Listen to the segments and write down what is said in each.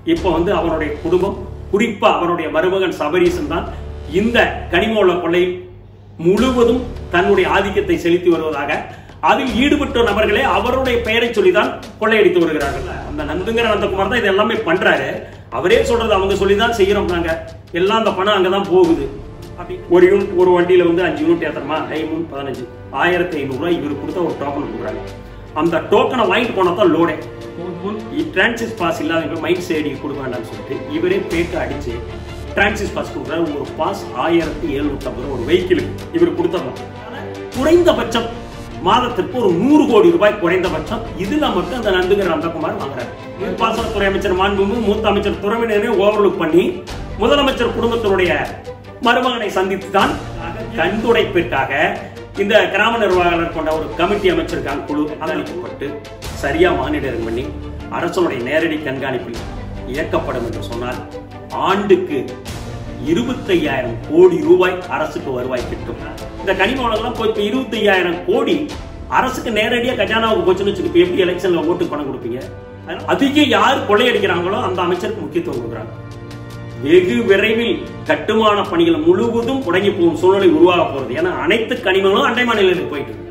இப்போ வந்து அவனுடைய குடும்பம் குறிப்பா அவனுடைய மருமகன் சபரீசன் தான் இந்த கனிம வள கொள்ளை முழுவதும் தன்னுடைய ஆதிக்கத்தை செலுத்தி வருவதாக அதில் ஈடுபட்ட நபர்களே அவருடைய பெயரை சொல்லிதான் கொள்ளையடித்து வருகிறார்கள் அந்த நந்துங்கிற நந்தகுமார் தான் இது எல்லாமே பண்றாரு அவரே சொல்றது அவங்க சொல்லிதான் செய்யறோம் நாங்க எல்லாம் அந்த பணம் அங்கதான் போகுது அப்படி ஒரு யூனிட் ஒரு வண்டியில வந்து அஞ்சு யூனிட் ஏத்தணுமா ஐநூறு பதினஞ்சு ஆயிரத்தி ஐநூறு ரூபாய் இவரு கொடுத்த ஒரு டோக்கன் கொடுக்குறாங்க அந்த டோக்கனை வாங்கிட்டு போனா தான் லோடே டிரான்சிஸ் பாஸ் இல்லாத மைண்ட் சேடி கொடுக்க வேண்டாம்னு சொல்லிட்டு இவரே பேட்டு அடிச்சு டிரான்சிஸ் பாஸ் கொடுக்குறாரு ஒரு பாஸ் ஆயிரத்தி எழுநூத்தி ஐம்பது ரூபா ஒரு வெஹிக்கிளுக்கு இவர் கொடுத்துடலாம் குறைந்தபட்சம் மாதத்திற்கு ஒரு நூறு கோடி ரூபாய் குறைந்தபட்சம் இதுல மட்டும் அந்த நந்துங்கிற நந்தகுமார் வாங்குறாரு நீர்ப்பாசனத்துறை அமைச்சர் மாண்புமிகு மூத்த அமைச்சர் துறவினரே ஓவர்லுக் பண்ணி முதலமைச்சர் குடும்பத்தினுடைய மருமகனை சந்தித்து தான் கண்துடைப்பிற்காக இந்த கிராம நிர்வாகர் கொண்ட ஒரு கமிட்டி அமைச்சிருக்காங்க குழு அளிக்கப்பட்டு சரியா மானிடர் பண்ணி அரசனுடைய நேரடி கண்காணிப்பில் இயக்கப்படும் என்று சொன்னால் ஆண்டுக்கு இருபத்தையாயிரம் கோடி ரூபாய் அரசுக்கு வருவாய் கிட்டும் இந்த கனிம வளங்கள்லாம் போய் இப்ப இருபத்தையாயிரம் கோடி அரசுக்கு நேரடியா கஜானாவுக்கு போச்சுன்னு வச்சுக்க இப்ப எப்படி எலெக்ஷன்ல ஓட்டு பணம் கொடுப்பீங்க அதனால அதிகம் யார் கொள்ளையடிக்கிறாங்களோ அந்த அமைச்சருக்கு முக்கியத்துவம் கொடுக்குறாங்க வெகு விரைவில் கட்டுமான பணிகள் முழுவதும் முடங்கி போகும் சூழ்நிலை உருவாக போறது ஏன்னா அனைத்து கனிமங்களும் அண்டை மாநிலங்களுக்கு போயிட்டு இருக்கு.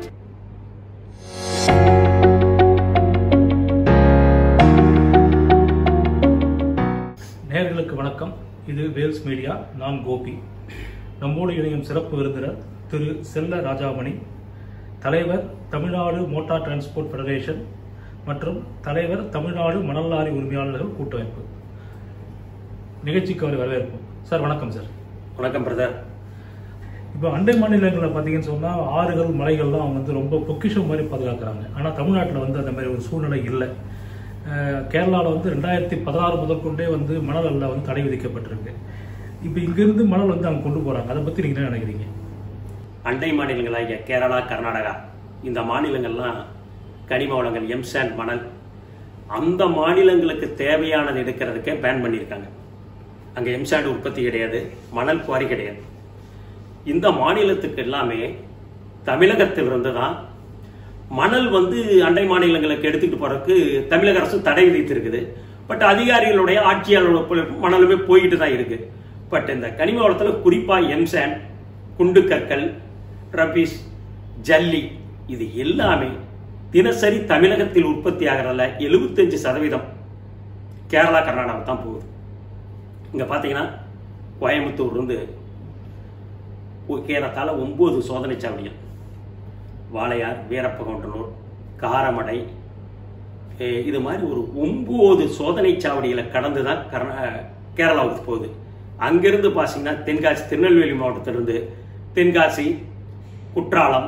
நேயர்களுக்கு வணக்கம் இது வேல்ஸ் மீடியா நான் கோபி நம்மோடு இணையும் சிறப்பு விருந்தினர் திரு செல்ல ராஜாமணி தலைவர் தமிழ்நாடு மோட்டார் டிரான்ஸ்போர்ட் ஃபெடரேஷன் மற்றும் தலைவர் தமிழ்நாடு மணல் லாரி உரிமையாளர்கள் கூட்டமைப்பு நிகழ்ச்சிக்கு அவர் வரவேற்போம் சார் வணக்கம் சார் வணக்கம் பிரதர் இப்போ அண்டை மாநிலங்களில் பார்த்தீங்கன்னு சொன்னால் ஆறுகள் மலைகள்லாம் அவங்க வந்து ரொம்ப பொக்கிஷம் மாதிரி பாதுகாக்கிறாங்க ஆனால் தமிழ்நாட்டில் வந்து அந்த மாதிரி ஒரு சூழ்நிலை இல்லை கேரளாவில் வந்து ரெண்டாயிரத்தி பதினாறு முதல் கொண்டே வந்து மணல் அல்ல வந்து தடை விதிக்கப்பட்டிருக்கு இப்போ இங்கிருந்து மணல் வந்து அங்கே கொண்டு போகிறாங்க அதை பற்றி நீங்கள் என்ன நினைக்கிறீங்க அண்டை மாநிலங்களாகிய கேரளா கர்நாடகா இந்த மாநிலங்கள்லாம் கனிம வளங்கள் எம்சாண்ட் மணல் அந்த மாநிலங்களுக்கு தேவையானது எடுக்கிறதுக்கே பேன் பண்ணியிருக்காங்க அங்கே எம்சாண்ட் உற்பத்தி கிடையாது மணல் குவாரி கிடையாது இந்த மாநிலத்துக்கு எல்லாமே தமிழகத்திலிருந்து தான் மணல் வந்து அண்டை மாநிலங்களுக்கு எடுத்துட்டு போறதுக்கு தமிழக அரசு தடை விதித்திருக்குது பட் அதிகாரிகளுடைய ஆட்சியாளர் மணலுமே போயிட்டு தான் இருக்கு பட் இந்த கனிம வளத்துல குறிப்பா எம்சாண்ட் குண்டு கற்கள் ரபீஸ் ஜல்லி இது எல்லாமே தினசரி தமிழகத்தில் உற்பத்தி ஆகிறதுல எழுபத்தஞ்சு சதவீதம் கேரளா கர்நாடகா தான் போகுது இங்க பாத்தீங்கன்னா கோயம்புத்தூர் இருந்து கேரளத்தால ஒன்பது சோதனை சாவடிகள் வாளையார் வீரப்பகவுண்டனூர் காரமடை எ, இது மாதிரி ஒரு ஒன்பது சோதனை சாவடிகளை கடந்து தான் கர்நா கேரளாவுக்கு போகுது அங்கிருந்து பார்த்தீங்கன்னா தென்காசி திருநெல்வேலி மாவட்டத்திலிருந்து தென்காசி குற்றாலம்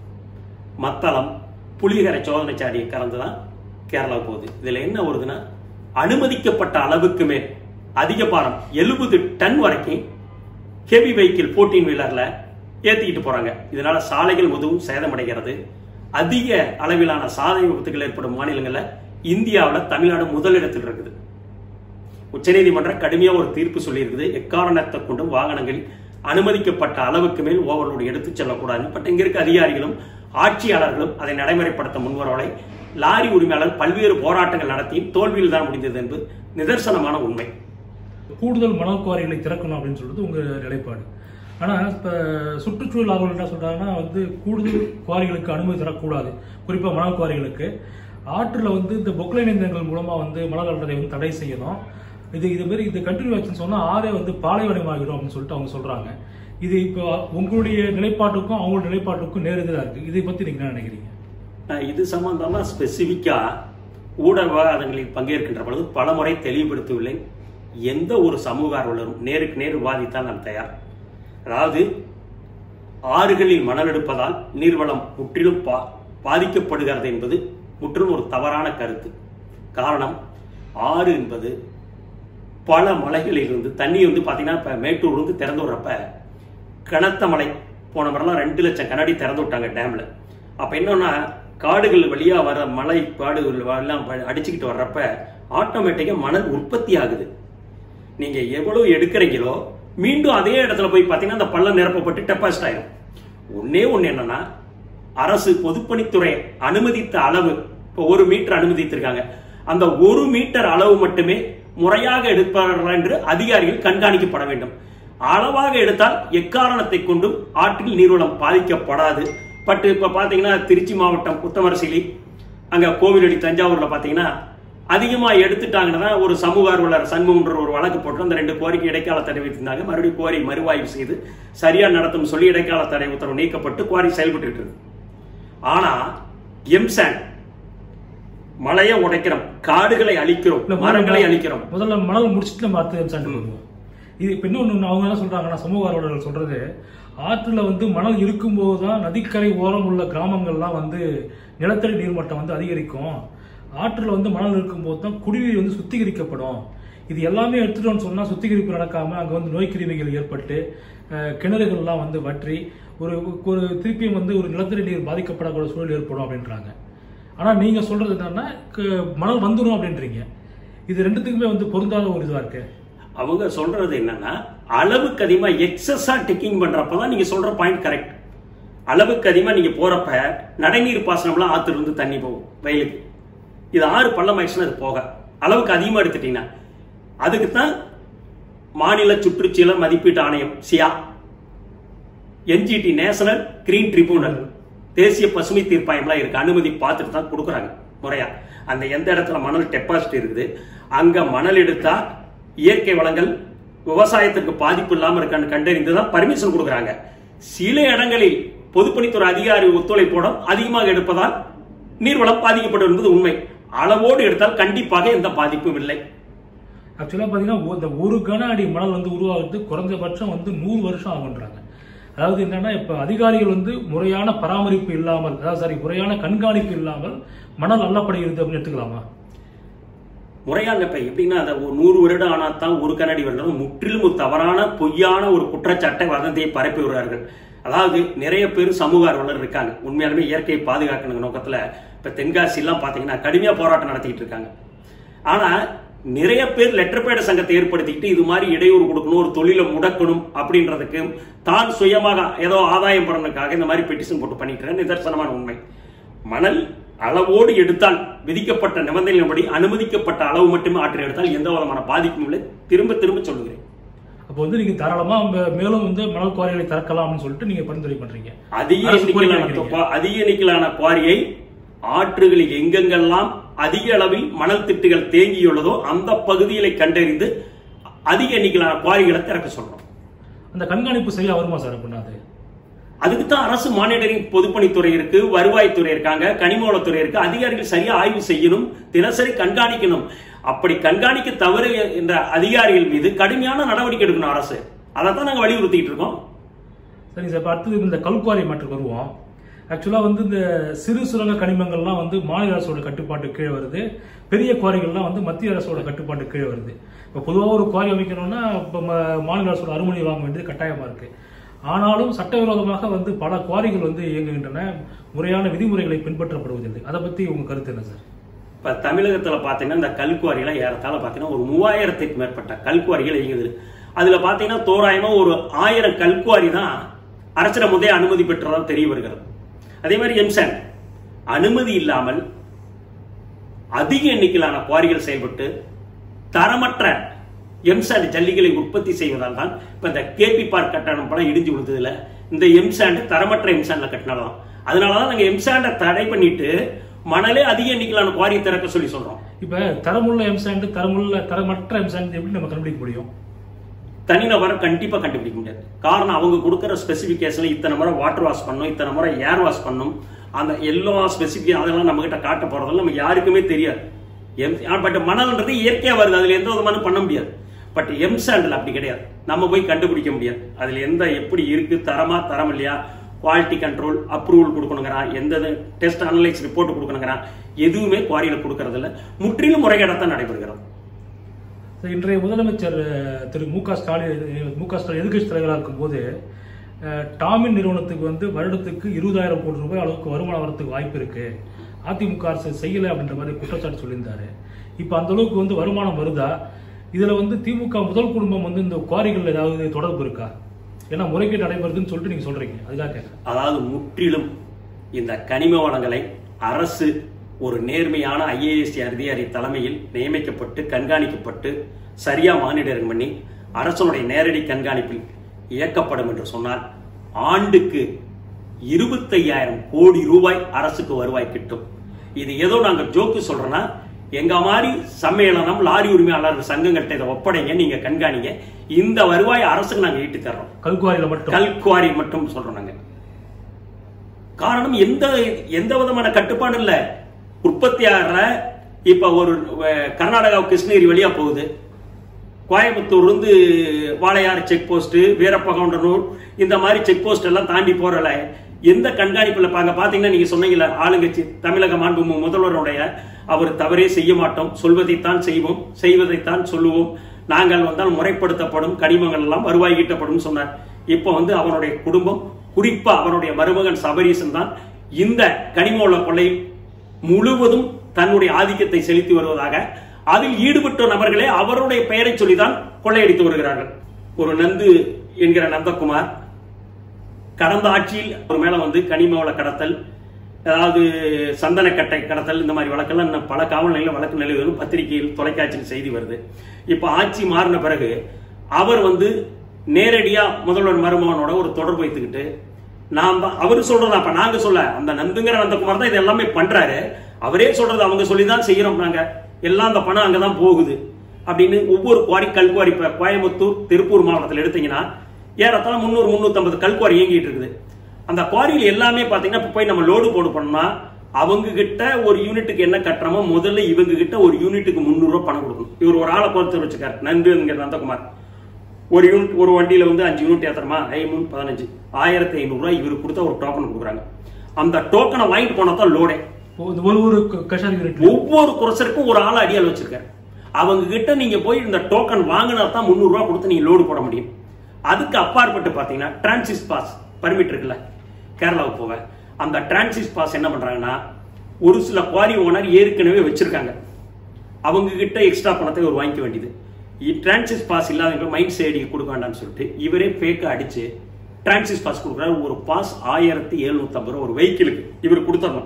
மத்தளம் புலிகரை சோதனை சாவடியை கடந்து தான் கேரளாவுக்கு போகுது இதில் என்ன வருதுன்னா அனுமதிக்கப்பட்ட அளவுக்கு மேல் அதிக பாரம் எழுபது டன் வரைக்கும் ஹெவி வெஹிக்கிள் ஃபோர்டீன் வீலர்ல ஏத்திக்கிட்டு போறாங்க இதனால சாலைகள் முதுவும் சேதமடைகிறது அதிக அளவிலான சாலை விபத்துகள் ஏற்படும் மாநிலங்கள்ல இந்தியாவில் தமிழ்நாடு முதலிடத்தில் இருக்குது உச்சநீதிமன்றம் கடுமையா ஒரு தீர்ப்பு சொல்லியிருக்குது எக்காரணத்தை கொண்டும் வாகனங்களில் அனுமதிக்கப்பட்ட அளவுக்கு மேல் ஓவர்லோடு எடுத்துச் செல்லக்கூடாது பட் இங்க இருக்க அதிகாரிகளும் ஆட்சியாளர்களும் அதை நடைமுறைப்படுத்த முன்வரவரை லாரி உரிமையாளர் பல்வேறு போராட்டங்கள் நடத்தியும் தோல்வியில் தான் முடிந்தது என்பது நிதர்சனமான உண்மை கூடுதல் மணல் குவாரிகளை திறக்கணும் அப்படின்னு சொல்றது உங்கள் நிலைப்பாடு ஆனால் இப்போ சுற்றுச்சூழல் ஆர்வலர் என்ன சொல்றாங்கன்னா வந்து கூடுதல் குவாரிகளுக்கு அனுமதி தரக்கூடாது குறிப்பாக மணல் குவாரிகளுக்கு ஆற்றில் வந்து இந்த பொக்லைன் இயந்திரங்கள் மூலமாக வந்து மணல் அள்ளுறதை வந்து தடை செய்யணும் இது இது மாதிரி இது கண்டினியூ ஆச்சுன்னு சொன்னால் ஆறே வந்து பாலைவனமாகிடும் அப்படின்னு சொல்லிட்டு அவங்க சொல்றாங்க இது இப்போ உங்களுடைய நிலைப்பாட்டுக்கும் அவங்களுடைய நிலைப்பாட்டுக்கும் நேரெதிராக இருக்கு இதை பற்றி நீங்கள் என்ன நினைக்கிறீங்க நான் இது சம்பந்தமா ஸ்பெசிபிக்கா ஊடக விவாதங்களில் பங்கேற்கின்ற பொழுது பலமுறை தெளிவுபடுத்தவில்லை எந்த ஒரு சமூக ஆர்வலரும் நேருக்கு நேர் விவாதித்தால் நான் தயார் அதாவது ஆறுகளில் மணல் எடுப்பதால் நீர்வளம் முற்றிலும் பா பாதிக்கப்படுகிறது என்பது முற்றிலும் ஒரு தவறான கருத்து காரணம் ஆறு என்பது பல மலைகளில் இருந்து தண்ணி வந்து பார்த்தீங்கன்னா இப்போ மேட்டூர் வந்து திறந்து விடுறப்ப கனத்த மழை போன முறைலாம் ரெண்டு லட்சம் கண்ணாடி திறந்து விட்டாங்க டேம்ல அப்ப என்னன்னா காடுகள் வழியா வர மலை காடுகள் எல்லாம் வ- அடிச்சுக்கிட்டு வர்றப்ப ஆட்டோமேட்டிக்கா மணல் உற்பத்தி ஆகுது நீங்க எவ்வளவு எடுக்கிறீங்களோ மீண்டும் அதே இடத்துல போய் பார்த்தீங்கன்னா அந்த பள்ளம் நிரப்பப்பட்டு டெபாசிட் ஆயிடும் ஒன்னே ஒண்ணு என்னன்னா அரசு பொதுப்பணித்துறை அனுமதித்த அளவு இப்போ ஒரு மீட்டர் அனுமதித்திருக்காங்க அந்த ஒரு மீட்டர் அளவு மட்டுமே முறையாக எடுப்பார்கள் என்று அதிகாரிகள் கண்காணிக்கப்பட வேண்டும் அளவாக எடுத்தால் எக்காரணத்தை கொண்டும் ஆற்றில் நீர்வளம் பாதிக்கப்படாது பட் இப்ப பாத்தீங்கன்னா திருச்சி மாவட்டம் புத்தமரசிலி அங்க கோவிலடி தஞ்சாவூர்ல பாத்தீங்கன்னா அதிகமா எடுத்துட்டாங்கன்னா ஒரு சமூக ஆர்வலர் சண்முகன்ற ஒரு வழக்கு போட்டு அந்த ரெண்டு கோரிக்கை இடைக்கால தடை வைத்திருந்தாங்க மறுபடியும் கோரி மறுவாய்வு செய்து சரியா நடத்தும் சொல்லி இடைக்கால தடை உத்தரவு நீக்கப்பட்டு குவாரி செயல்பட்டு இருக்கு ஆனா எம்சான் மலையை உடைக்கிறோம் காடுகளை அழிக்கிறோம் இல்ல, மரங்களை அழிக்கிறோம் முதல்ல மணல் முடிச்சுட்டு நம்ம அடுத்து எம்சாண்ட் போடுவோம் இது இப்ப இன்னொன்னு அவங்க என்ன சொல்றாங்கன்னா சமூக ஆர்வலர்கள் சொல்றது ஆற்றுல வந்து மணல் இருக்கும்போது தான் நதிக்கரை ஓரம் உள்ள கிராமங்கள்லாம் வந்து நிலத்தடி நீர்மட்டம் வந்து அதிகரிக்கும் ஆற்றுல வந்து மணல் இருக்கும்போது தான் குடிநீர் வந்து சுத்திகரிக்கப்படும் இது எல்லாமே எடுத்துட்டோம்னு சொன்னா சுத்திகரிப்பு நடக்காம அங்க வந்து நோய் கிருமிகள் ஏற்பட்டு அஹ், கிணறுகள்லாம் வந்து வற்றி ஒரு ஒரு திருப்பியும் வந்து ஒரு நிலத்தடி நீர் பாதிக்கப்படக்கூடிய சூழல் ஏற்படும் அப்படின்றாங்க ஆனா நீங்க சொல்றது என்னன்னா க- மணல் வந்துடும் அப்படின்றீங்க இது ரெண்டுத்துக்குமே வந்து பொருந்தாத ஒரு இதுவா இருக்கு அவங்க சொல்றது என்னன்னா அளவுக்கு அதிகமா எக்ஸஸா டெக்கிங் பண்றப்பதான் நீங்க சொல்ற பாயிண்ட் கரெக்ட் அளவுக்கு அதிகமா நீங்க போறப்ப நடைநீர் பாசனம்லாம் ஆத்துல இருந்து தண்ணி போகும் வயலுக்கு இது ஆறு பள்ளம் ஆயிடுச்சுன்னா அது போக அளவுக்கு அதிகமா எடுத்துட்டீங்கன்னா அதுக்கு தான் மாநில சுற்றுச்சூழல் மதிப்பீட்டு ஆணையம் SEIAA NGT national green tribunal தேசிய பசுமை தீர்ப்பாயம்லாம் இருக்கு அனுமதி பார்த்துட்டு தான் கொடுக்குறாங்க முறையா அந்த எந்த இடத்துல மணல் டெபாசிட் இருக்குது அங்க மணல் எடுத்தா இயற்கை வளங்கள் விவசாயத்துக்கு பாதிப்பு இல்லாம இருக்கான்னு கண்டறிந்து தான் பர்மிஷன் கொடுக்குறாங்க சில இடங்களில் பொதுப்பணித்துறை அதிகாரி ஒத்துழைப்போட அதிகமாக எடுப்பதால் நீர்வளம் பாதிக்கப்படும் என்பது உண்மை அளவோடு எடுத்தால் கண்டிப்பாக எந்த பாதிப்பும் இல்லை ஆக்சுவலா பாத்தீங்கன்னா ஒ- இந்த ஒரு கன அடி மணல் வந்து உருவாகிறது குறைஞ்சபட்சம் வந்து நூறு வருஷம் ஆகுன்றாங்க அதாவது என்னன்னா இப்ப அதிகாரிகள் வந்து முறையான பராமரிப்பு இல்லாமல் அதாவது சாரி முறையான கண்காணிப்பு இல்லாமல் மணல் அள்ளப்படுகிறது அப்படின்னு எடுத்துக்கலாமா முறையாக இப்ப எப்படின்னா அதை ஒரு நூறு வருடம் ஆனா தான் ஒரு கண்ணாடி வருடம் முற்றிலும் ஒரு தவறான பொய்யான ஒரு குற்றச்சாட்டை வதந்தியை பரப்பி வருவார்கள் அதாவது நிறைய பேர் சமூக ஆர்வலர் இருக்காங்க உண்மையாலுமே இயற்கையை பாதுகாக்கணும் நோக்கத்துல இப்ப தென்காசி எல்லாம் பாத்தீங்கன்னா கடுமையா போராட்டம் நடத்திட்டு இருக்காங்க ஆனா நிறைய பேர் லெட்டர் பேட சங்கத்தை ஏற்படுத்திக்கிட்டு இது மாதிரி இடையூறு கொடுக்கணும் ஒரு தொழிலை முடக்கணும் அப்படின்றதுக்கு தான் சுயமாக ஏதோ ஆதாயம் பெறணுக்காக இந்த மாதிரி பெட்டிஷன் போட்டு பண்ணிட்டு இருக்காங்க. நிதர்சனமான உண்மை மணல் அளவோடு எடுத்தால் விதிக்கப்பட்ட நிபந்தனையின்படி அனுமதிக்கப்பட்ட அளவு மட்டுமே ஆற்றில் எடுத்தால் எந்த விதமான பாதிப்பும் இல்லை திரும்ப திரும்ப சொல்லுகிறேன் அப்போ வந்து நீங்க தாராளமா மே- மேலும் வந்து மணல் குவாரிகளை திறக்கலாம் அப்படின்னு சொல்லிட்டு நீங்க பரிந்துரை பண்றீங்க அதிக அரசு கோரிக்கை எண்ணிக்கையிலான வைக்கிறீங்க. தொப்பா- அதிக எண்ணிக்கையிலான குவாரியை ஆற்றுகளில் எங்கெங்கெல்லாம் அதிக அளவில் மணல் திட்டுகள் தேங்கியுள்ளதோ அந்த பகுதிகளை கண்டறிந்து அதிக எண்ணிக்கையிலான குவாரிகளை திறக்க சொல்றோம் அந்த கண்காணிப்பு சரியா வருமா சார் அப்படின்னா அது அதுக்கு தான் அரசு மானிட்டரிங் பொதுப்பணித்துறை இருக்கு வருவாய்த்துறை இருக்காங்க கனிமவளத்துறை இருக்கு அதிகாரிகள் சரியா ஆய்வு செய்யணும் தினசரி கண்காணிக்கணும் அப்படி கண்காணிக்க தவறு என்ற அதிகாரிகள் மீது கடுமையான நடவடிக்கை எடுக்கணும் அரசு அதை தான் நாங்க வலியுறுத்திட்டு இருக்கோம் சரி சார் இப்போ அடுத்தது இந்த கல்குவாரி மாற்றுக்கு வருவோம் ஆக்சுவலாக வந்து இந்த சிறு சுரங்க கனிமங்கள்லாம் வந்து மாநில அரசோட கட்டுப்பாட்டு கீழே வருது பெரிய குவாரிகள்லாம் வந்து மத்திய அரசோட கட்டுப்பாட்டு கீழே வருது இப்போ பொதுவாக ஒரு குவாரி அமைக்கணும்னா இப்போ ம- மாநில அரசோட அனுமதி வாங்க வேண்டியது கட்டாயமாக இருக்கு ஆனாலும் சட்டவிரோதமாக வந்து பல குவாரிகள் வந்து இயங்குகின்றன முறையான விதிமுறைகளை பின்பற்றப்படுவதில்லை அதை பற்றி உங்க கருத்து என்ன சார் இப்ப தமிழகத்துல பாத்தீங்கன்னா இந்த கல்குவாரிலாம் ஏறத்தாழ பாத்தீங்கன்னா ஒரு மூவாயிரத்துக்கு மேற்பட்ட கல்குவாரிகள் இயங்குது அதுல பாத்தீங்கன்னா தோராயமா ஒரு ஆயிரம் கல்குவாரி தான் அரசிட முதே அனுமதி பெற்றதா தெரிய வருகிறது அதே மாதிரி எம்சன் அனுமதி இல்லாமல் அதிக எண்ணிக்கையிலான குவாரிகள் செயல்பட்டு தரமற்ற எம்சாண்ட் ஜல்லிகளை உற்பத்தி செய்வதால் தான் இப்ப இந்த கேபி பார்க் கட்டணம் படம் இடிஞ்சு விழுந்ததுல இந்த எம்சாண்ட் தரமற்ற எம்சாண்ட்ல கட்டினாலும் அதனாலதான் நாங்க எம்சாண்டை தடை பண்ணிட்டு மணலே அதிக எண்ணிக்கையிலான குவாரியை திறக்க சொல்லி சொல்றோம் இப்போ தரமுள்ள எம்சாண்ட் தரமுள்ள தரமற்ற எம்சாண்ட் எப்படி நம்ம கண்டுபிடிக்க முடியும் தனிநபரை கண்டிப்பா கண்டுபிடிக்க முடியாது காரணம் அவங்க கொடுக்குற ஸ்பெசிபிகேஷன்ல இத்தனை முறை வாட்டர் வாஷ் பண்ணும் இத்தனை முறை ஏர் வாஷ் பண்ணும் அந்த எல்லா ஸ்பெசிபிகேஷன் அதெல்லாம் நம்ம கிட்ட காட்ட போறதெல்லாம் நம்ம யாருக்குமே தெரியாது எம் பட் மணல்ன்றது இயற்கையா வருது அதுல எந்த விதமான பண்ண முடியாது பட் எம் சாண்டில் அப்படி கிடையாது நம்ம போய் கண்டுபிடிக்க முடியாது அதுல எந்த எப்படி இருக்கு தரமா தரம் இல்லையா குவாலிட்டி கண்ட்ரோல் அப்ரூவல் கொடுக்கணுங்கிறான் எந்த டெஸ்ட் அனலைஸ் ரிப்போர்ட் கொடுக்கணுங்கிறான் எதுவுமே குவாரியில கொடுக்கறது இல்ல முற்றிலும் முறைகேடத்தான் நடைபெறுகிறது சார், இன்றைய முதலமைச்சர் அஹ், திரு மு க ஸ்டாலின் மு க ஸ்டாலின் எதிர்கட்சி தலைவராக இருக்கும்போது அஹ், டாமின் நிறுவனத்துக்கு வந்து வருடத்துக்கு இருபதாயிரம் கோடி ரூபாய் அளவுக்கு வருமானம் வரத்துக்கு வாய்ப்பு இருக்கு அதிமுக அரசு செய்யலை அப்படின்ற மாதிரி குற்றச்சாட்டு சொல்லியிருந்தாரு இப்போ அந்த அளவுக்கு வந்து வருமானம் வருதா இதுல வந்து திமுக முதல் குடும்பம் வந்து இந்த குவாரிகள் ஏதாவது தொடர்பு இருக்கா ஏன்னா முறைகேடு நடைபெறுதுன்னு சொல்லிட்டு நீங்க சொல்றீங்க அதுக்காக கேட்கறேன் அதாவது முற்றிலும் இந்த கனிம வளங்களை அரசு ஒரு நேர்மையான ஐஏஎஸ் அதிகாரி தலைமையில் நியமிக்கப்பட்டு கண்காணிக்கப்பட்டு சரியா மானிடர் பண்ணி அரசனுடைய நேரடி கண்காணிப்பில் இயக்கப்படும் என்று சொன்னால் ஆண்டுக்கு இருபத்தையாயிரம் கோடி ரூபாய் அரசுக்கு வருவாய் கிட்டும் இது ஏதோ நாங்க ஜோக்கு சொல்றோம்னா எங்க மாதிரி சம்மேளனம் லாரி உரிமையாளர் சங்கங்கள்ட்ட இதை ஒப்படைங்க நீங்க கண்காணிங்க இந்த வருவாய் அரசுக்கு நாங்க ஈட்டு தர்றோம் கல்குவாரியில மட்டும் கல்குவாரி மட்டும் சொல்றோம் நாங்க காரணம் எந்த எந்த விதமான கட்டுப்பாடு இல்ல உற்பத்தியாளர இப்ப ஒரு அஹ், கர்நாடகா கிருஷ்ணகிரி வழியா போகுது கோயம்புத்தூர் இருந்து வாளையார் செக் போஸ்ட் வீரப்பகவுண்டனூர் இந்த மாதிரி செக் போஸ்ட் எல்லாம் தாண்டி போறல எந்த கண்காணிப்புல பாங்க பாத்தீங்கன்னா நீங்க சொன்னீங்கல்ல ஆளுங்கட்சி தமிழக மாண்பு மு- முதல்வருடைய அவர் தவறே செய்ய மாட்டோம் சொல்வதைத்தான் செய்வோம் செய்வதைத்தான் சொல்லுவோம் நாங்கள் வந்தால் முறைப்படுத்தப்படும் கனிமங்கள் எல்லாம் வருவாய் ஈட்டப்படும் சொன்னார் இப்போ வந்து அவனுடைய குடும்பம் குறிப்பா அவனுடைய மருமகன் சபரீசன் தான் இந்த கனிம உள்ள கொள்ளை முழுவதும் தன்னுடைய ஆதிக்கத்தை செலுத்தி வருவதாக அதில் ஈடுபட்ட நபர்களே அவருடைய பெயரை சொல்லிதான் கொள்ளையடித்து வருகிறார்கள் ஒரு நந்து என்கிற நந்தகுமார் கடந்த ஆட்சியில் ஒரு மேல வந்து கனிம வள கடத்தல் அதாவது சந்தனக்கட்டை கடத்தல் இந்த மாதிரி வழக்கெல்லாம் இன்னும் பல காவல் நிலையில வழக்கு நிலவுவதும் பத்திரிகையில் தொலைக்காட்சியில் செய்தி வருது இப்ப ஆட்சி மாறின பிறகு அவர் வந்து நேரடியா முதல்வர் மருமகனோட ஒரு தொடர்பு வைத்துக்கிட்டு நாம் தான் அவர் சொல்றதா அப்ப நாங்க சொல்ல அந்த நந்துங்கிற நந்தகுமார் தான் இது எல்லாமே பண்றாரு அவரே சொல்றது அவங்க சொல்லி தான் செய்யறோம் நாங்க எல்லாம் அந்த பணம் அங்கதான் போகுது அப்படின்னு ஒவ்வொரு குவாரி கல்குவாரி இப்ப கோயம்புத்தூர் திருப்பூர் மாவட்டத்தில் எடுத்தீங்கன்னா ஏறத்தாழ முந்நூறு முந்நூத்தம்பது கல்குவாரி இயங்கிட்டு இருக்குது அந்த குவாரியில் எல்லாமே பாத்தீங்கன்னா இப்ப போய் நம்ம லோடு போடு பண்ணோம்னா அவங்க கிட்ட ஒரு யூனிட்டுக்கு என்ன கட்டுறமோ முதல்ல இவங்க கிட்ட ஒரு யூனிட்டுக்கு முந்நூறு ரூபாய் பணம் கொடுக்கணும் இவர் ஒரு ஆளை பொறுத்து வச்சுக்காரு நந்துங்கிற நந்தகுமார் ஒரு யூனிட் ஒரு வண்டியில வந்து அஞ்சு யூனிட் ஏத்துறமா ஐநூறு பதினஞ்சு ஆயிரத்தி ஐநூறு ரூபாய் இவருக்கு கொடுத்தா ஒரு டோக்கன் கொடுக்குறாங்க அந்த டோக்கனை வாங்கிட்டு போனா தான் லோடே இப்போ இந்த ஒரு ஒரு கஷாரி யூனிட் ஒவ்வொரு குறைசருக்கும் ஒரு ஆள் அடியால் வச்சிருக்காரு அவங்க கிட்ட நீங்க போய் இந்த டோக்கன் வாங்கினா தான் முந்நூறு ரூபாய் கொடுத்து நீங்க லோடு போட முடியும் அதுக்கு அப்பாற்பட்டு பாத்தீங்கன்னா டிரான்சிஸ் பாஸ் பர்மிட் இருக்குல்ல கேரளாவுக்கு போக அந்த டிரான்சிஸ் பாஸ் என்ன பண்றாங்கன்னா ஒரு சில குவாரி ஓனர் ஏற்கனவே வச்சிருக்காங்க அவங்க கிட்ட எக்ஸ்ட்ரா பணத்தை இவர் வாங்கிக்க வேண்டியது டிரான்சிஸ் பாஸ் இல்லாதவங்க மைண்ட் சேடி கொடுக்க வேண்டாம்னு சொல்லிட்டு இவரே ஃபேக்கா அடிச்சு டிரான்சிஸ் பாஸ் கொடுக்குறாரு ஒரு பாஸ் ஆயிரத்தி எழுநூத்தி ஐம்பது ரூபா ஒரு வெஹிக்கிளுக்கு இவர் கொடுத்துடணும்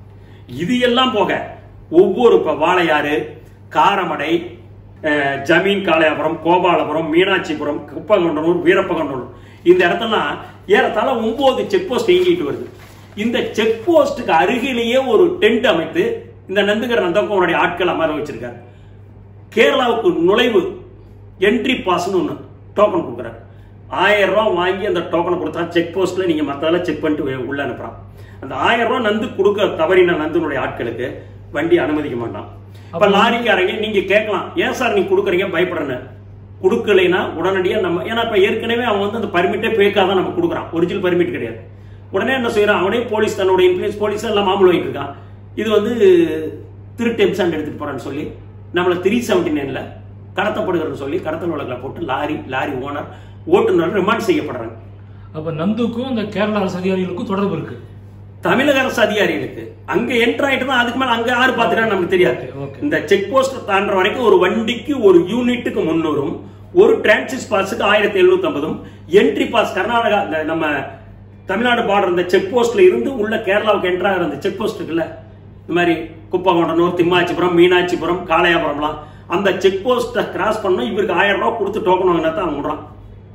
இது எல்லாம் போக ஒவ்வொரு இப்ப வாளையாறு காரமடை அஹ், ஜமீன் காளையாபுரம் கோபாலபுரம் மீனாட்சிபுரம் குப்பகொண்டனூர் வீரப்பகொண்டனூர் இந்த இடத்தெல்லாம் ஏறத்தாழ ஒன்பது செக் போஸ்ட் இயங்கிட்டு வருது இந்த செக் போஸ்ட்டுக்கு அருகிலேயே ஒரு டென்ட் அமைத்து இந்த நந்துகர் நந்தகோனுடைய ஆட்கள் அமர வச்சிருக்காரு கேரளாவுக்கு நுழைவு என்ட்ரி பாஸ்னு ஒன்று டோக்கன் கொடுக்குறாரு ஆயிரம் ரூபாய் வாங்கி அந்த டோக்கனை கொடுத்தா செக் போஸ்ட்ல நீங்க மத்ததெல்லாம் செக் பண்ணிட்டு வே- உள்ள அனுப்புறான் அந்த ஆயிரம் ரூபாய் நந்து கொடுக்க தவறின நந்துனுடைய ஆட்களுக்கு வண்டி அனுமதிக்க மாட்டான் அப்ப லாரிக்காரங்க நீங்க கேட்கலாம் ஏன் சார் நீங்க கொடுக்குறீங்க பயப்படுறேன்னு கொடுக்கலைன்னா உடனடியா நம்ம ஏன்னா இப்ப ஏற்கனவே அவன் வந்து அந்த பர்மிட்டே பேக்காக தான் நம்ம கொடுக்குறான் ஒரிஜினல் பர்மிட் கிடையாது உடனே என்ன செய்யறான் அவனே போலீஸ் தன்னோட இன்ஃபுளுன்ஸ் போலீஸ் எல்லாம் மாமூல் வாங்கிட்டு இருக்கான் இது வந்து திருட்டு எம்சாண்ட் எடுத்துட்டு போறான்னு சொல்லி நம்மள த்ரீ செவன்டி நைன்ல கடத்தப்படுகிறன்னு சொல்லி கடத்தல் வழக்கில் போட்டு லாரி லாரி ஓனர் ஓட்டுநர் ரிமாண்ட் செய்யப்படுறாங்க அப்ப நந்துக்கும் அந்த கேரளா அரசு அதிகாரிகளுக்கும் தொடர்பு இருக்கு தமிழக அரசு அதிகாரிகளுக்கு அங்க என்டர் ஆயிட்டு தான் அதுக்கு மேல அங்க யாரு பாத்துட்டா நமக்கு தெரியாது Okay, okay. இந்த செக் போஸ்ட் தாண்டுற வரைக்கும் ஒரு வண்டிக்கு ஒரு யூனிட்டுக்கு முன்னூறும் ஒரு டிரான்சிட் பாஸுக்கு ஆயிரத்தி எழுநூத்தி ஐம்பதும் என்ட்ரி பாஸ் கர்நாடகா இந்த நம்ம தமிழ்நாடு பார்டர் இந்த செக் போஸ்ட்ல இருந்து உள்ள கேரளாவுக்கு என்டர் ஆகிற அந்த செக் போஸ்ட் இருக்குல்ல இந்த மாதிரி குப்பகொண்டனூர் திம்மாச்சிபுரம் மீனாட்சிபுரம் காளையாபுரம்லாம் அந்த செக் போஸ்ட்டை கிராஸ் பண்ணா இவருக்கு ஆயிரம் ரூபாய் கொடுத்து டோக்கன் வாங்கினா தான் அவன் விடுறான்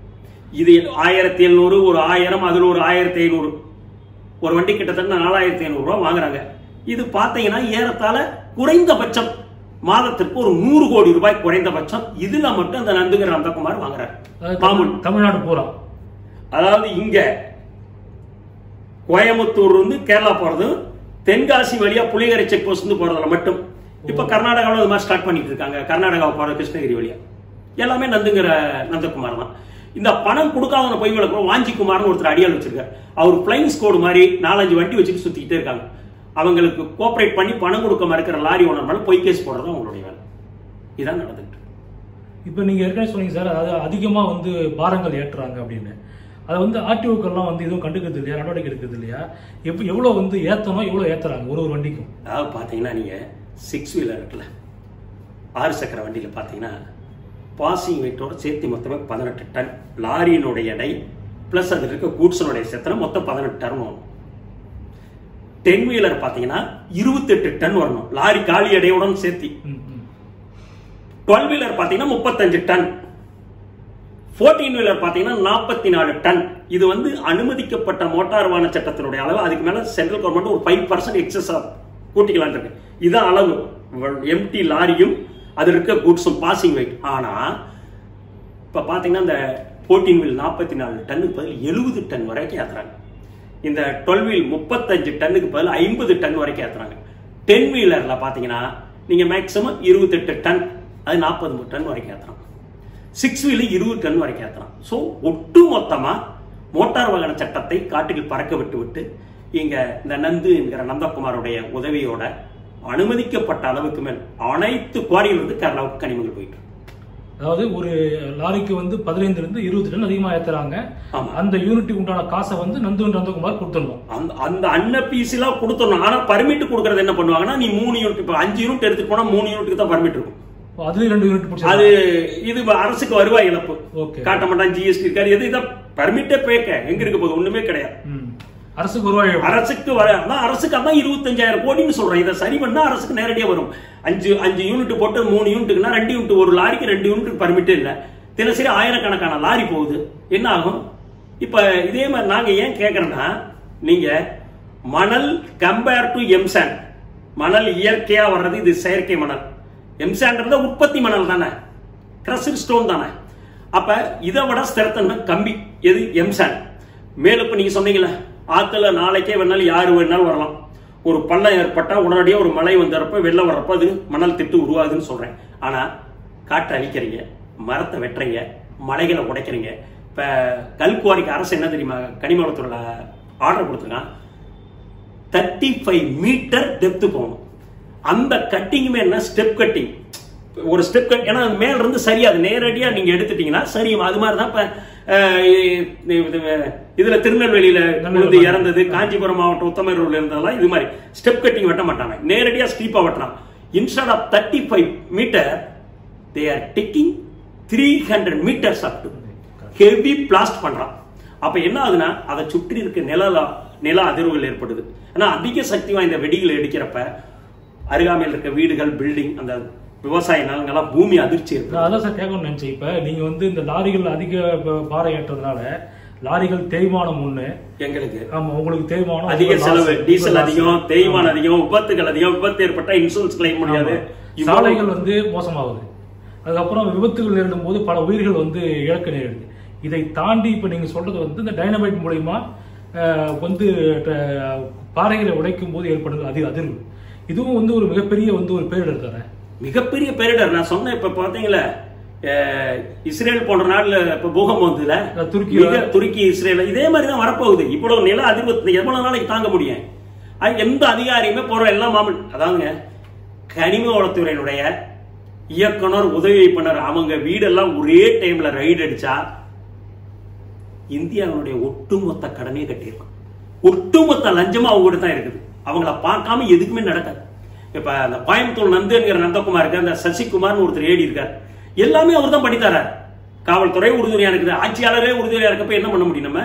இது ஆயிரத்தி எழுநூறு ஒரு ஆயிரம் அதுல ஒரு ஆயிரத்தி ஐநூறு ஒரு வண்டி கிட்டத்தட்ட நாலாயிரத்தி ஐநூறு ரூபாய் வாங்குறாங்க இது பார்த்தீங்கன்னா ஏறத்தாழ குறைந்தபட்சம் மாதத்திற்கு ஒரு நூறு கோடி ரூபாய் குறைந்தபட்சம் இதுல மட்டும் அந்த நந்துகிற நந்தகுமார் வாங்குறாரு அதாவது மாமூல் தமிழ்- தமிழ்நாடு பூரா அதாவது இங்க கோயம்புத்தூர் இருந்து கேரளா போறது தென்காசி வழியா புலிகரை செக் போஸ்ட் இருந்து போறதுல மட்டும் இப்ப கர்நாடகாவில் இது மாதிரி ஸ்டார்ட் பண்ணிட்டு இருக்காங்க கர்நாடகா போற கிருஷ்ணகிரி வழியா எல்லாமே நந்துங்கிற நந்தகுமார் தான் இந்த பணம் கொடுக்காதவன போய் விளக்கம் வாஞ்சிக்குமார்னு ஒருத்தர் அடியால் வச்சிருக்காரு அவர் பிளைன் ஸ்கோடு மாதிரி நாலஞ்சு வண்டி வச்சுட்டு சுத்திக்கிட்டே இருக்காங்க அவங்களுக்கு கோஆபரேட் பண்ணி பணம் கொடுக்க மறுக்கிற லாரி ஓனர் மேல பொய் கேஸ் போடுறது அவங்களுடைய வேலை இதான் நடந்துட்டு இருக்கு. இப்போ நீங்க ஏற்கனவே சொன்னீங்க சார் அதாவது அதிகமா வந்து பாரங்கள் ஏற்றுறாங்க அப்படின்னு அதை வந்து ஆர்டிஓக்கெல்லாம் வந்து எதுவும் கண்டுக்கிறது இல்லையா நடவடிக்கை எடுக்கிறது இல்லையா எவ் எவ்வளோ வந்து ஏற்றணும் எவ்வளோ ஏற்றுறாங்க ஒரு ஒரு வண்டிக்கும் அதாவது பார்த்தீங்கன்னா நீங்கள் சிக்ஸ் வீலர் இருக்குல்ல ஆறு சக்கர வண்டியில் பார்த்தீங்கன்னா பாசிங் வெயிட்டோட சேர்த்து மொத்தமே பதினெட்டு டன் லாரியினுடைய எடை ப்ளஸ் அதில் இருக்க கூட்ஸனுடைய சேர்த்தனை மொத்தம் பதினெட்டு டன் வரும் டென் வீலர் பாத்தீங்கன்னா இருபத்தெட்டு டன் வரணும் லாரி காலி எடையுடன் சேர்த்தி ம், ம். டுவெல் வீலர் பாத்தீங்கன்னா முப்பத்தஞ்சு டன் ஃபோர்டீன் வீலர் பாத்தீங்கன்னா நாற்பத்தி நாலு டன் இது வந்து அனுமதிக்கப்பட்ட மோட்டார் வாகன சட்டத்தினுடைய அளவு அதுக்கு மேல சென்ட்ரல் கவர்மெண்ட் ஒரு ஃபைவ் பர்சன்ட் எக்ஸஸ் கூட்டிக்கலாம் இருக்கு இதான் அளவு எம்டி லாரியும் அது இருக்க குட்ஸும் பாசிங் வெயிட் ஆனா இப்ப பாத்தீங்கன்னா இந்த ஃபோர்டீன் வீல் நாற்பத்தி நாலு டன்னுக்கு பதில் எழுபது டன் வரைக்கும் ஏத்துறாங்க இந்த டுவெல் வீல் முப்பத்தஞ்சு டன்னுக்கு பதில் ஐம்பது டன் வரைக்கும் ஏத்துறாங்க டென் வீலர்ல பாத்தீங்கன்னா நீங்க மேக்ஸிமம் இருபத்தெட்டு டன் அது நாற்பது டன் வரைக்கும் ஏத்துறாங்க சிக்ஸ் வீல் இருபது டன் வரைக்கும் ஏத்தலாம் ஸோ ஒட்டு மொத்தமா மோட்டார் வாகன சட்டத்தை காட்டுக்கு பறக்க விட்டு விட்டு இங்க இந்த நந்து என்கிற நந்தகுமாருடைய உதவியோட அனுமதிக்கப்பட்ட அளவுக்கு மேல் அனைத்து குவாரியிலிருந்து கேரளாவுக்கு கனிமங்கள் போயிட்டு இருக்கு. அதாவது ஒரு லாரிக்கு வந்து பதினைந்துல இருந்து இருபது டன் அதிகமா ஏத்துறாங்க ஆமா. அந்த யூனிட்டுக்கு உண்டான காசை வந்து நந்து நந்தகுமார் கொடுத்துடணும் அந்த அந்த அன்ன பீஸ்லாம் கொடுத்துடணும் ஆனா பர்மிட் கொடுக்கறது என்ன பண்ணுவாங்கன்னா நீ மூணு யூனிட் இப்போ அஞ்சு யூனிட் எடுத்துட்டு போனா மூணு யூனிட்டுக்கு தான் பர்மிட் இருக்கும் அதுலயும் ரெண்டு யூனிட் பிடிச்சது அது இது அரசுக்கு வருவாய் இழப்பு ஓகே காட்ட மாட்டான் ஜிஎஸ்டி இருக்காது எது இதான் பர்மிட்டே பேக்க எங்க இருக்க போகுது ஒண்ணுமே கிடையாது ம். அரசுக்கு வருவாய் அரசுக்கு வர அதான் அரசுக்கு அதான் இருபத்தஞ்சாயிரம் கோடின்னு சொல்றேன் இதை சரி பண்ணா அரசுக்கு நேரடியா வரும் அஞ்சு அஞ்சு யூனிட் போட்டு மூணு யூனிட்டுக்குன்னா ரெண்டு யூனிட் ஒரு லாரிக்கு ரெண்டு யூனிட் பர்மிட்டே இல்ல தினசரி ஆயிரக்கணக்கான லாரி போகுது என்ன ஆகும் இப்ப இதே மாதிரி நாங்க ஏன் கேக்குறோம்னா நீங்க மணல் கம்பேர் டு எம்சாண்ட் மணல் இயற்கையா வர்றது இது செயற்கை மணல் எம்சாண்ட்றது உற்பத்தி மணல் தானே கிரஸ்ட் ஸ்டோன் தானே அப்ப இதை விட ஸ்திரத்தன்மை கம்பி எது எம்சாண்ட் மேலும் இப்ப நீங்க சொன்னீங்கல்ல ஆத்துல நாளைக்கே வேணாலும் யாரு வேணாலும் வரலாம் ஒரு பள்ளம் ஏற்பட்டா உடனடியாக ஒரு மழை வந்தறப்ப வெள்ளம் வர்றப்ப அது மணல் திட்டு உருவாதுன்னு சொல்றேன் ஆனா காட்டை அழிக்கிறீங்க மரத்தை வெட்டுறீங்க மலைகளை உடைக்கிறீங்க இப்ப கல்குவாரிக்கு அரசு என்ன தெரியுமா கனிமவளத்துறை ஆர்டர் கொடுத்துருக்கான் தேர்ட்டி ஃபைவ் மீட்டர் டெப்த் போகணும் அந்த கட்டிங்குமே என்ன ஸ்டெப் கட்டிங் ஒரு ஸ்டெப் கட் ஏன்னா அது மேல இருந்து சரியா அது நேரடியா நீங்க எடுத்துட்டீங்கன்னா சரி அது மாதிரி தான் இப்ப அஹ், இது- இது- இதுல திருநெல்வேலியில விழுந்து இறந்தது காஞ்சிபுரம் மாவட்டம் உத்தமரூர்ல இருந்ததெல்லாம் இது மாதிரி ஸ்டெப் கட்டிங் வெட்ட மாட்டாங்க நேரடியா ஸ்டீப்பா வெட்டுறான் instead of thirty five metre they are taking three hundred metres up to heavy blast பண்றான் அப்ப என்ன ஆகுதுன்னா அதை சுற்றி இருக்க நில நில அதிர்வுகள் ஏற்படுது ஆனா அதிக சக்தி வாய்ந்த வெடிகள் வெடிக்கிறப்ப அருகாமையில் இருக்க வீடுகள் பில்டிங் அந்த விவசாய நிலங்கள்லாம் பூமி அதிர்ச்சி இருக்கு நான் அதான் சார் கேட்கணும்னு நினைச்சேன் இப்ப நீங்க வந்து இந்த லாரிகள் அதிக ப- பாறை ஏற்றதுனால லாரிகள் தேய்மானம் ஒண்ணு எங்களுக்கு ஆமா உங்களுக்கு தேய்மானம் அதிக உங்களுக்கு செலவு loss, டீசல் loss. அதிகம் தேய்மானம் அதிகம் விபத்துகள் அதிகம் விபத்து ஏற்பட்டா இன்சூரன்ஸ் கிளைம் முடியாது ஆமா. இவ்வளவு- சாலைகள் வந்து மோசமாகுது அதுக்கப்புறம் விபத்துகள் நேரிடும் போது பல உயிர்கள் வந்து இழக்க நேரிடுது இதை தாண்டி இப்ப நீங்க சொல்றது வந்து இந்த டைனமைட் மூலியமா அஹ், வந்து அஹ், பாறைகளை உடைக்கும் போது ஏற்படுது அதிக அதிர்வு இதுவும் வந்து ஒரு மிகப்பெரிய வந்து ஒரு பேரிடர் தானே மிகப்பெரிய பேரிடர் நான் சொன்னேன் இப்ப பாத்தீங்களா அஹ், இஸ்ரேல் போன்ற நாடுல இப்ப பூகம்பம் வந்ததுல அஹ், துருக்கியில. மிக துருக்கி இஸ்ரேல் இதே மாதிரி தான் வரப்போகுது இவ்வளவு நில அதிர்வு எவ்வளவு நாளைக்கு தாங்க முடியும் அது எந்த அதிகாரியுமே போற எல்லாம் மாமன் அதாவதுங்க கனிம வளத்துறையினுடைய இயக்குனர் உதவி இயக்குனர் அவங்க வீடெல்லாம் ஒரே டைம்ல ரைடு அடிச்சா இந்தியாவுடைய ஒட்டுமொத்த கடனே கட்டிடலாம் ஒட்டுமொத்த லஞ்சமா அவங்ககிட்ட தான் இருக்குது அவங்கள பார்க்காம எதுக்குமே நடக்காது இப்ப அந்த கோயம்புத்தூர் நந்துங்கிற நந்தகுமார் இருக்கு அந்த சசிகுமார்னு ஒருத்தர் ஏடி இருக்கார் எல்லாமே அவர் தான் பண்ணி தரார் காவல்துறை உறுதுணையா இருக்குது ஆட்சியாளரே உறுதுணையா இருக்கப்ப என்ன பண்ண முடியும் நம்ம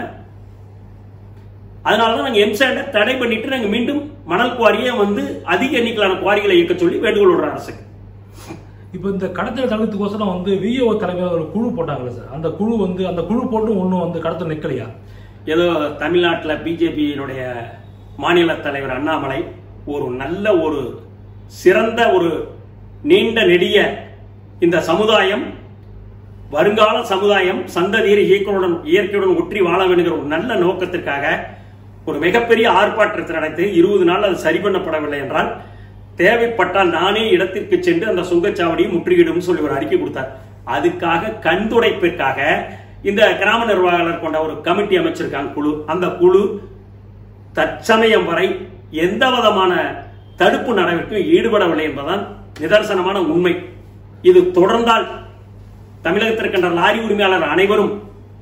அதனாலதான் நாங்க எம்சாண்டை தடை பண்ணிட்டு நாங்க மீண்டும் மணல் குவாரியை வந்து அதிக எண்ணிக்கையிலான குவாரிகளை இயக்க சொல்லி வேண்டுகோள் விடுற அரசுக்கு இப்ப இந்த கடத்தல் தடுக்கிறதுக்கோசரம் வந்து விஓ தலைமையில் ஒரு குழு போட்டாங்கல்ல சார் அந்த குழு வந்து அந்த குழு போட்டும் ஒன்றும் வந்து கடத்தல் நிக்கலையா ஏதோ தமிழ்நாட்டில் பிஜேபியினுடைய மாநில தலைவர் அண்ணாமலை ஒரு நல்ல ஒரு சிறந்த ஒரு நீண்ட நெடிய இந்த சமுதாயம் வருங்கால சமுதாயம் சந்ததியர் இயற்கையுடன் இயற்கையுடன் ஒற்றி வாழ வேண்டுங்கிற ஒரு நல்ல நோக்கத்திற்காக ஒரு மிகப்பெரிய ஆர்ப்பாட்டத்தை நடத்தி இருபது நாள் அது சரி பண்ணப்படவில்லை என்றால் தேவைப்பட்டால் நானே இடத்திற்கு சென்று அந்த சுங்கச்சாவடியை முற்றுகிடும் சொல்லி ஒரு அறிக்கை கொடுத்தார் அதுக்காக கண்துடைப்பிற்காக இந்த கிராம நிர்வாகர் கொண்ட ஒரு கமிட்டி அமைச்சிருக்காங்க குழு அந்த குழு தற்சமயம் வரை எந்த விதமான தடுப்பு நடவடிக்கையும் ஈடுபடவில்லை என்பதுதான் நிதர்சனமான உண்மை இது தொடர்ந்தால் தமிழகத்தில் இருக்கின்ற லாரி உரிமையாளர் அனைவரும்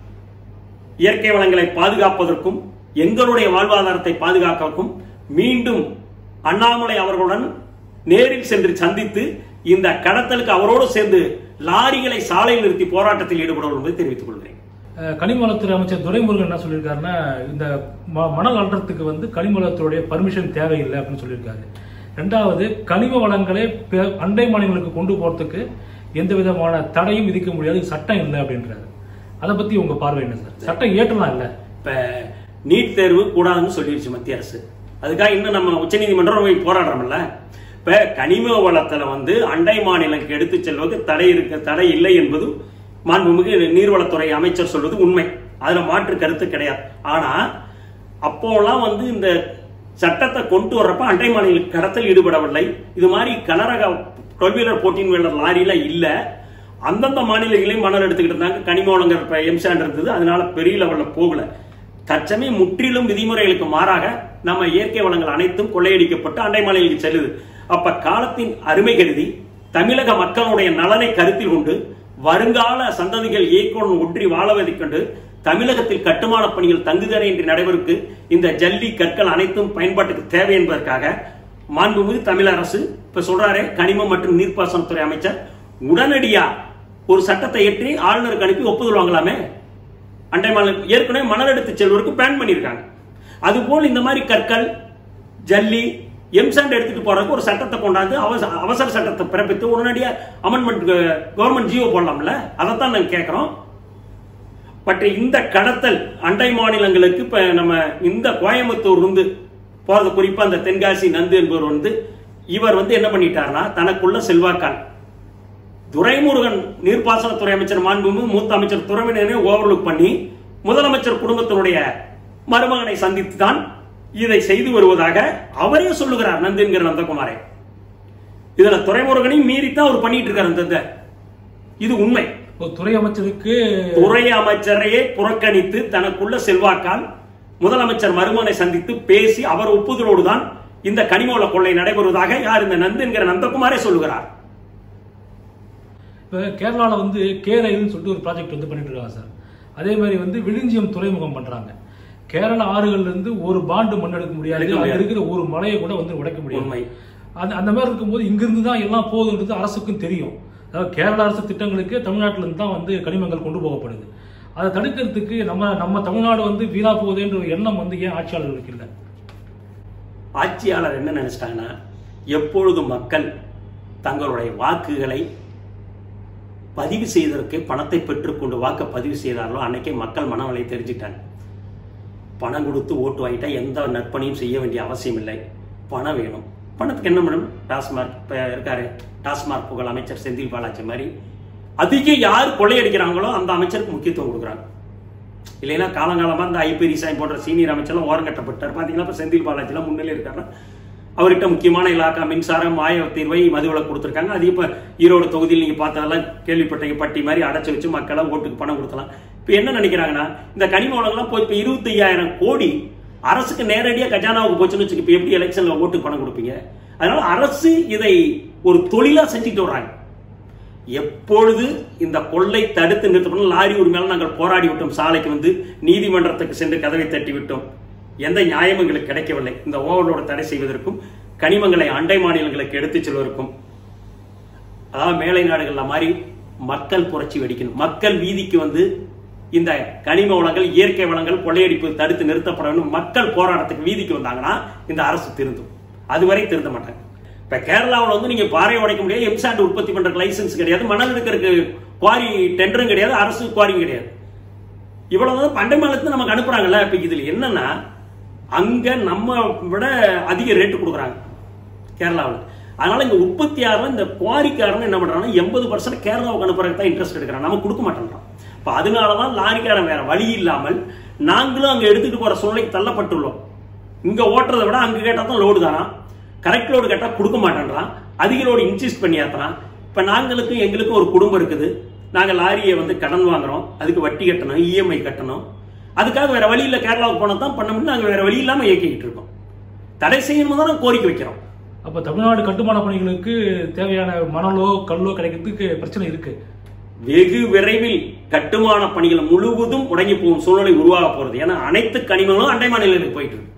இயற்கை வளங்களை பாதுகாப்பதற்கும் எங்களுடைய வாழ்வாதாரத்தை பாதுகாக்கவும் மீண்டும் அண்ணாமலை அவர்களுடன் நேரில் சென்று சந்தித்து இந்த கடத்தலுக்கு அவரோடு சேர்ந்து லாரிகளை சாலையில் நிறுத்தி போராட்டத்தில் ஈடுபடுவோம் என்பதை தெரிவித்துக் கொள்கிறேன் அஹ், கனிமவளத்துறை அமைச்சர் துரைமுருகன் என்ன சொல்லியிருக்காருன்னா இந்த ம- மணல் அள்ளுறதுக்கு வந்து கனிமவளத்துடைய பர்மிஷன் தேவையில்லை அப்படின்னு சொல்லியிருக்காரு ரெண்டாவது கனிம வளங்களை பிற- அண்டை மாநிலங்களுக்கு கொண்டு போறதுக்கு எந்த விதமான தடையும் விதிக்க முடியாது சட்டம் இல்லை அப்படின்றாரு அதை பத்தி உங்க பார்வை என்ன சார் சட்டம் ஏற்றலாம் இல்ல இப்ப நீட் தேர்வு கூடாதுன்னு சொல்லிடுச்சு மத்திய அரசு அதுக்காக இன்னும் நம்ம உச்சநீதிமன்றம் போய் போராடுறோம்ல இப்ப கனிம வளத்துல வந்து அண்டை மாநிலங்களுக்கு எடுத்து செல்வதற்கு தடை இருக்க தடை இல்லை என்பது மாண்புமிகு நீர்வளத்துறை அமைச்சர் சொல்வது உண்மை அதுல மாற்று கருத்து கிடையாது ஆனா அப்போலாம் வந்து இந்த சட்டத்தை கொண்டு வர்றப்ப அண்டை மாநில கடத்தல் ஈடுபடவில்லை இது மாதிரி கனரக டுவெல் வீலர் போர்டீன் வீலர் லாரியில இல்ல அந்தந்த மாநிலங்களையும் மணல் எடுத்துக்கிட்டு இருந்தாங்க கனிம வளங்கள் இப்ப எம்சான் இருந்தது அதனால பெரிய லெவல்ல போகல தற்சமயம் முற்றிலும் விதிமுறைகளுக்கு மாறாக நம்ம இயற்கை வளங்கள் அனைத்தும் கொள்ளையடிக்கப்பட்டு அண்டை மாநிலங்களுக்கு செல்லுது அப்ப காலத்தின் அருமை கருதி தமிழக மக்களுடைய நலனை கருத்தில் கொண்டு வருங்கால சந்ததிகள் ஏக்கோன் ஒன்றி வாழவதைக் கொண்டு தமிழகத்தில் கட்டுமான பணிகள் தங்குதடையின்றி நடைபெறுக்கு இந்த ஜல்லி கற்கள் அனைத்தும் பயன்பாட்டுக்கு தேவை என்பதற்காக மாண்புமிகு தமிழ் அரசு இப்ப சொல்றாரே கனிமம் மற்றும் நீர்ப்பாசனத்துறை அமைச்சர் உடனடியா ஒரு சட்டத்தை ஏற்றி ஆளுநருக்கு அனுப்பி ஒப்புதல் வாங்கலாமே அண்டை மாநிலம் ஏற்கனவே மணல் எடுத்து செல்வதற்கு பேன் பண்ணியிருக்காங்க அதுபோல் இந்த மாதிரி கற்கள் ஜல்லி எம்சாண்ட் எடுத்துட்டு போறதுக்கு ஒரு சட்டத்தை கொண்டாந்து அவசர அவசர சட்டத்தை பிறப்பித்து உடனடியா அமெண்ட்மெண்ட் கவர்மெண்ட் ஜியோ போடலாம்ல அதைத்தான் நாங்க கேட்கிறோம் பட் இந்த கடத்தல் அண்டை மாநிலங்களுக்கு இப்ப நம்ம இந்த கோயம்புத்தூர் இருந்து போறது குறிப்பா அந்த தென்காசி நந்து என்பவர் வந்து இவர் வந்து என்ன பண்ணிட்டாருன்னா தனக்குள்ள செல்வாக்கான் துரைமுருகன் நீர்ப்பாசனத்துறை அமைச்சர் மாண்புமிகு மூத்த அமைச்சர் துறைவினரை ஓவர்லுக் பண்ணி முதலமைச்சர் குடும்பத்தினுடைய மருமகனை சந்தித்து தான் இதை செய்து வருவதாக அவரே சொல்லுகிறார் நந்தின்கிற நந்தகுமாரே இதுல துறைமுருகனையும் மீறித்தான் அவர் பண்ணிட்டு இருக்காரு அந்த இதை. இது உண்மை ஒரு துறை அமைச்சருக்கு துறை அமைச்சரையே புறக்கணித்து தனக்குள்ள செல்வாக்கால் முதலமைச்சர் மருமகனை சந்தித்து பேசி அவர் ஒப்புதலோடு தான் இந்த கனிமவள கொள்ளை நடைபெறுவதாக யார் இந்த நந்து என்கிற நந்தகுமாரே சொல்லுகிறார் இப்ப கேரளால வந்து கே ரயில்னு சொல்லிட்டு ஒரு ப்ராஜெக்ட் வந்து பண்ணிட்டு இருக்காங்க சார் அதே மாதிரி வந்து விழுஞ்சியம் துறைமுகம் பண்றாங்க கேரள ஆறுகள்ல இருந்து ஒரு பாண்டு மண் எடுக்க முடியாது எடுக்க அங்க முடியாது. இருக்கிற ஒரு மலையை கூட வந்து உடைக்க முடியாது உண்மை அந்த அந்த மாதிரி இருக்கும்போது இங்கிருந்து தான் எல்லாம் போகுதுன்றது அரசுக்கும் தெரியும் அதாவது கேரள அரசு திட்டங்களுக்கு தமிழ்நாட்டில இருந்து தான் வந்து கனிமங்கள் கொண்டு போகப்படுது அதை தடுக்கிறதுக்கு நம்ம நம்ம தமிழ்நாடு வந்து வீணா போகுதுன்ற ஒரு எண்ணம் வந்து ஏன் ஆட்சியாளர்களுக்கு இல்லை ஆட்சியாளர் என்ன நினைச்சிட்டாங்கன்னா எப்பொழுது மக்கள் தங்களுடைய வாக்குகளை பதிவு செய்வதற்கு பணத்தை பெற்றுக்கொண்டு வாக்கை பதிவு செய்தார்களோ அன்னைக்கே மக்கள் மனவலை தெரிஞ்சிட்டாங்க பணம் கொடுத்து ஓட்டு வாங்கிட்டா எந்த நற்பணியும் செய்ய வேண்டிய அவசியம் இல்லை பணம் வேணும் பணத்துக்கு என்ன பண்ணணும் டாஸ்மார்க் இப்ப இருக்காரு டாஸ்மார்க் புகழ் அமைச்சர் செந்தில் பாலாஜி மாதிரி அதிக யார் கொள்ளையடிக்கிறாங்களோ அந்த அமைச்சருக்கு முக்கியத்துவம் கொடுக்குறாங்க இல்லைன்னா காலங்காலமா இந்த ஐபி ரிசாய் போன்ற சீனியர் அமைச்சர்லாம் ஓரங்கட்டப்பட்டார் பாத்தீங்கன்னா இப்ப செந்தில் பாலாஜிலாம் முன்னிலை இருக்காரு அவர்கிட்ட முக்கியமான இலாக்கா மின்சாரம் மாய தீர்வை மதுவிலக்கு கொடுத்துருக்காங்க அது இப்ப ஈரோடு தொகுதியில் நீங்க பார்த்ததெல்லாம் கேள்விப்பட்டீங்க பட்டி மாதிரி அடைச்சு வச்சு மக்களை ஓட்டுக்கு பணம் கொடுத்தலாம் இப்ப என்ன நினைக்கிறாங்கன்னா இந்த கனிம வளங்கள்லாம் போய் இப்ப இருபத்தி ஐயாயிரம் கோடி அரசுக்கு நேரடியா கஜானாவுக்கு போச்சுன்னு வச்சுக்க இப்ப எப்படி எலெக்ஷன்ல ஓட்டுக்கு பணம் கொடுப்பீங்க அதனால அரசு இதை ஒரு தொழிலா செஞ்சுட்டு வர்றாங்க எப்பொழுது இந்த கொள்ளை தடுத்து நிறுத்தப்படும் லாரி உரிமையாளர் நாங்கள் போராடி விட்டோம் சாலைக்கு வந்து நீதிமன்றத்துக்கு சென்று கதவை தட்டி விட்டோம் எந்த நியாயமும் எங்களுக்கு கிடைக்கவில்லை இந்த ஓவர்லோட தடை செய்வதற்கும் கனிமங்களை அண்டை மாநிலங்களுக்கு எடுத்துச் செல்வதற்கும் அதாவது மேலை நாடுகள்ல மாதிரி மக்கள் புரட்சி வெடிக்கணும் மக்கள் வீதிக்கு வந்து இந்த கனிம வளங்கள் இயற்கை வளங்கள் கொள்ளையடிப்பு தடுத்து நிறுத்தப்பட வேண்டும் மக்கள் போராட்டத்துக்கு வீதிக்கு வந்தாங்கன்னா இந்த அரசு திருந்தும் அதுவரை திருந்த மாட்டாங்க இப்ப கேரளாவில் வந்து நீங்க பாறை உடைக்க முடியாது எம்சாண்ட் உற்பத்தி பண்ற லைசன்ஸ் கிடையாது மணல் எடுக்கிறதுக்கு குவாரி டெண்டரும் கிடையாது அரசு குவாரியும் கிடையாது இவ்வளவுதான் பண்டை மாநிலத்துக்கு நமக்கு அனுப்புறாங்கல்ல இப்ப இதுல என்னன்னா அங்க நம்ம விட அதிக ரேட்டு கொடுக்குறாங்க கேரளாவில் அதனால இங்க உற்பத்தியாளர் இந்த குவாரிக்காரன் என்ன பண்றாங்கன்னா எண்பது பர்சன்ட் கேரளாவுக்கு அனுப்புறதுக்கு தான் இன்ட்ரெஸ்ட் எடுக்கிறான் நம்ம கொடுக்க மாட்டோம் இப்ப அதனாலதான் லாரிக்காரன் வேற வழி இல்லாமல் நாங்களும் அங்க எடுத்துட்டு போற சூழ்நிலைக்கு தள்ளப்பட்டுள்ளோம் இங்க ஓட்டுறதை விட அங்க கேட்டா தான் லோடு தானாம் கரெக்ட் லோடு கேட்டா கொடுக்க மாட்டேன்றான் அதிக லோடு இன்சிஸ்ட் பண்ணி ஏத்துறான் இப்ப நாங்களுக்கும் எங்களுக்கும் ஒரு குடும்பம் இருக்குது நாங்க லாரியை வந்து கடன் வாங்குறோம் அதுக்கு வட்டி கட்டணும் இஎம்ஐ கட்டணும் அதுக்காக வேற வழி இல்ல கேரளாவுக்கு போனா தான் பண்ண முடியும் நாங்க வேற வழி இல்லாம இயக்கிக்கிட்டு இருக்கோம் தடை செய்யணும் தான் கோரிக்கை வைக்கிறோம் அப்ப தமிழ்நாடு கட்டுமான பணிகளுக்கு தேவையான மணலோ கல்லோ கிடைக்கிறதுக்கு பிரச்சனை இருக்கு வெகு விரைவில் கட்டுமான பணிகள் முழுவதும் முடங்கி போகும் சூழ்நிலை உருவாக போறது ஏன்னா அனைத்து கனிமங்களும் அண்டை மாநிலங்களுக்கு போயிட்டு இருக்கு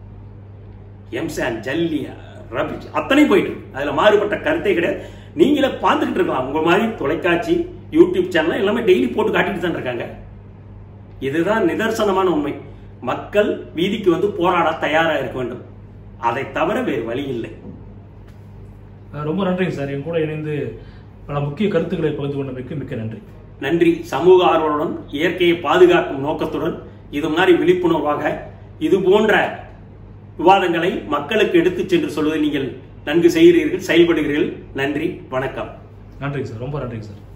எம்சான் ஜல்லி ரபிச் அத்தனையும் போயிட்டு இருக்கு அதுல மாறுபட்ட கருத்தே கிடையாது நீங்களே பார்த்துக்கிட்டு இருக்கலாம் உங்க மாதிரி தொலைக்காட்சி யூடியூப் சேனல் எல்லாமே டெய்லி போட்டு காட்டிட்டு தான் இருக்காங்க இதுதான் நிதர்சனமான உண்மை மக்கள் வீதிக்கு வந்து போராட தயாரா இருக்க வேண்டும் அதை தவிர வேறு வழி இல்லை அஹ் ரொம்ப நன்றிங்க சார் என் கூட இணைந்து பல முக்கிய கருத்துக்களை பகிர்ந்து கொண்டமைக்கு மிக்க நன்றி நன்றி சமூக ஆர்வலுடன் இயற்கையை பாதுகாக்கும் நோக்கத்துடன் இது மாதிரி விழிப்புணர்வாக இது போன்ற விவாதங்களை மக்களுக்கு எடுத்துச் சென்று சொல்வதை நீங்கள் நன்கு செய்கிறீர்கள் செயல்படுகிறீர்கள் நன்றி வணக்கம் நன்றிங்க சார் ரொம்ப நன்றிங்க சார்